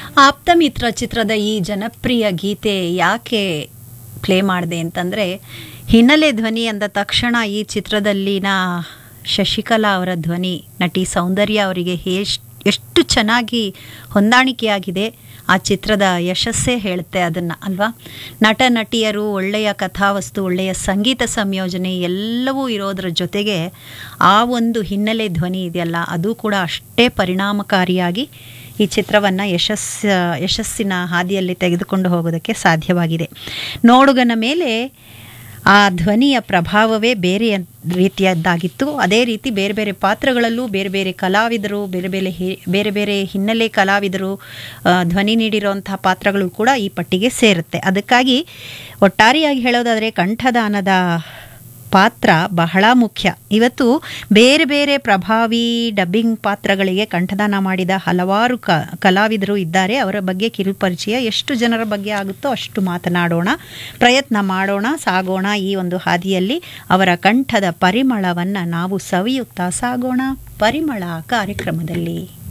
ಆಪ್ತಮಿತ್ರ ಚಿತ್ರದ ಈ ಜನಪ್ರಿಯ ಗೀತೆ ಯಾಕೆ ಪ್ಲೇ ಮಾಡಿದೆ ಅಂತಂದರೆ ಹಿನ್ನೆಲೆ ಧ್ವನಿ ಅಂದ ತಕ್ಷಣ ಈ ಚಿತ್ರದಲ್ಲಿನ ಶಶಿಕಲಾ ಅವರ ಧ್ವನಿ ನಟಿ ಸೌಂದರ್ಯ ಅವರಿಗೆ ಎಷ್ಟ್ ಎಷ್ಟು ಚೆನ್ನಾಗಿ ಹೊಂದಾಣಿಕೆಯಾಗಿದೆ ಆ ಚಿತ್ರದ ಯಶಸ್ಸೇ ಹೇಳುತ್ತೆ ಅದನ್ನು ಅಲ್ವಾ ನಟ ನಟಿಯರು ಒಳ್ಳೆಯ ಕಥಾವಸ್ತು ಒಳ್ಳೆಯ ಸಂಗೀತ ಸಂಯೋಜನೆ ಎಲ್ಲವೂ ಇರೋದ್ರ ಜೊತೆಗೆ ಆ ಒಂದು ಹಿನ್ನೆಲೆ ಧ್ವನಿ ಇದೆಯಲ್ಲ ಅದು ಕೂಡ ಅಷ್ಟೇ ಪರಿಣಾಮಕಾರಿಯಾಗಿ ಈ ಚಿತ್ರವನ್ನು ಯಶಸ್ ಯಶಸ್ಸಿನ ಹಾದಿಯಲ್ಲಿ ತೆಗೆದುಕೊಂಡು ಹೋಗೋದಕ್ಕೆ ಸಾಧ್ಯವಾಗಿದೆ ನೋಡುಗನ ಮೇಲೆ ಆ ಧ್ವನಿಯ ಪ್ರಭಾವವೇ ಬೇರೆ ರೀತಿಯದ್ದಾಗಿತ್ತು ಅದೇ ರೀತಿ ಬೇರೆ ಬೇರೆ ಪಾತ್ರಗಳಲ್ಲೂ ಬೇರೆ ಬೇರೆ ಕಲಾವಿದರು ಬೇರೆ ಬೇರೆ ಹಿ- ಬೇರೆ ಬೇರೆ ಹಿನ್ನೆಲೆ ಕಲಾವಿದರು ಆ, ಧ್ವನಿ ನೀಡಿರುವಂತಹ ಪಾತ್ರಗಳು ಕೂಡ ಈ ಪಟ್ಟಿಗೆ ಸೇರುತ್ತೆ ಅದಕ್ಕಾಗಿ ಒಟ್ಟಾರೆಯಾಗಿ ಹೇಳೋದಾದರೆ ಕಂಠದಾನದ ಪಾತ್ರ ಬಹಳ ಮುಖ್ಯ ಇವತ್ತು ಬೇರೆ ಬೇರೆ ಪ್ರಭಾವಿ ಡಬ್ಬಿಂಗ್ ಪಾತ್ರಗಳಿಗೆ ಕಂಠದಾನ ಮಾಡಿದ ಹಲವಾರು ಕ ಕಲಾವಿದರು ಇದ್ದಾರೆ ಅವರ ಬಗ್ಗೆ ಕಿರುಪರಿಚಯ ಎಷ್ಟು ಜನರ ಬಗ್ಗೆ ಆಗುತ್ತೋ ಅಷ್ಟು ಮಾತನಾಡೋಣ ಪ್ರಯತ್ನ ಮಾಡೋಣ ಸಾಗೋಣ ಈ ಒಂದು ಹಾದಿಯಲ್ಲಿ ಅವರ ಕಂಠದ ಪರಿಮಳವನ್ನು ನಾವು ಸವಿಯುತ್ತಾ ಸಾಗೋಣ ಪರಿಮಳ ಕಾರ್ಯಕ್ರಮದಲ್ಲಿ